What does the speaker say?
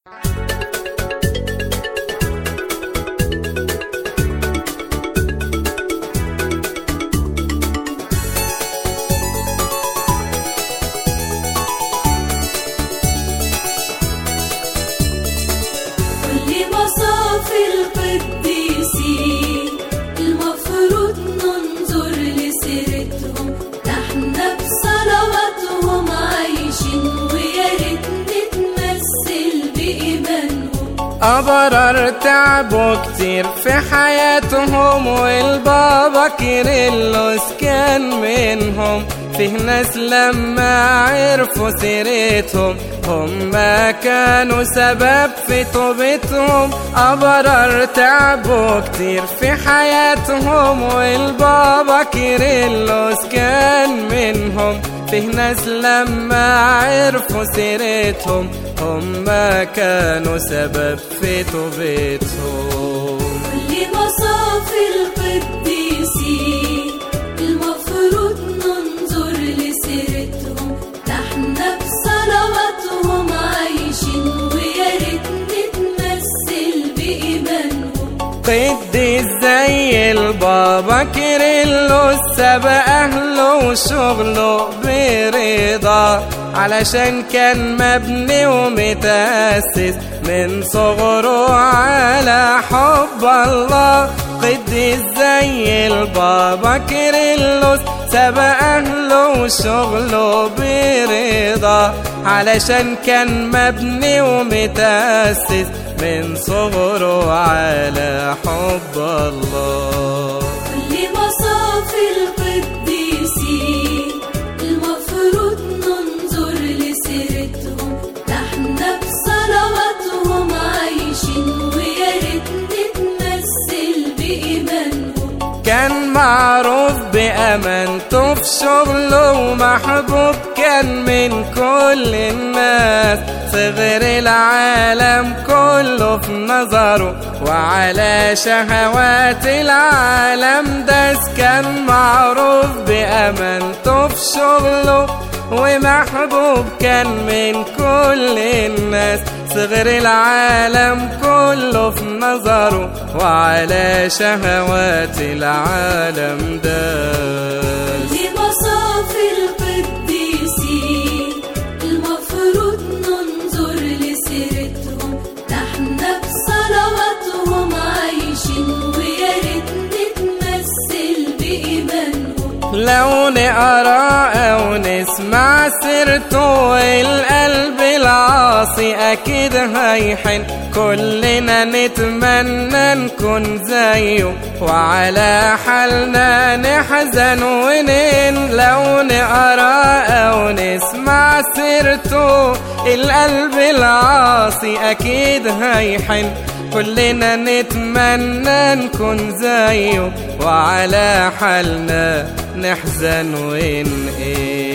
كل مصاف القديسين المفروض ننظر لسيرتهم ده احنا بصلواتهم عايشين ويا ريت نتمثل بإيمانهم أبرار تعبوا كتير في حياتهم والبابا كيرلس كان منهم فيه ناس لما عرفوا سيرتهم هم كانوا سبب في توبتهم أبرار تعبوا كتير في حياتهم والبابا كيرلس كان منهم فيه ناس لما عرفوا سيرتهم هم كانوا سبب في توبتهم كل مصاف القديسين المفروض ننظر لسيرتهم ده احنا بصلواتهم عايشين ويا ريت نتمثل بإيمانهم قديس زي البابا كيرلس ساب أهله وشغله برضا علشان كان مبني ومتأسس من صغره على حب الله قديس زي البابا كيرلس ساب أهله وشغله برضا علشان كان مبني ومتأسس من صغره على حب الله كل مصاف القديسين المفروض ننظر لسيرتهم ده احنا بصلواتهم عايشين ويا ريت نتمثل بإيمانهم كان معروف بأمانته في شغله ومحبوب كان من كل الناس صغر العالم كله في نظره وعلى شهوات العالم داس كان معروف بأمانته في شغله ومحبوب كان من كل الناس صغر العالم كله في نظره وعلى شهوات العالم داس لمصاف القديسين المفروض ننظر لسيرتهم ده احنا بصلواتهم عايشين ويا ريت نتمثل بإيمانهم لو نقرا او نسمع سيرته القلب العاصي اكيد هيحن كلنا نتمنى نكون زيه وعلى حالنا نحزن ونين لو نقرا او نسمع سيرته القلب العاصي اكيد هيحن كلنا نتمنى نكون زيه وعلى حالنا نحزن ونقل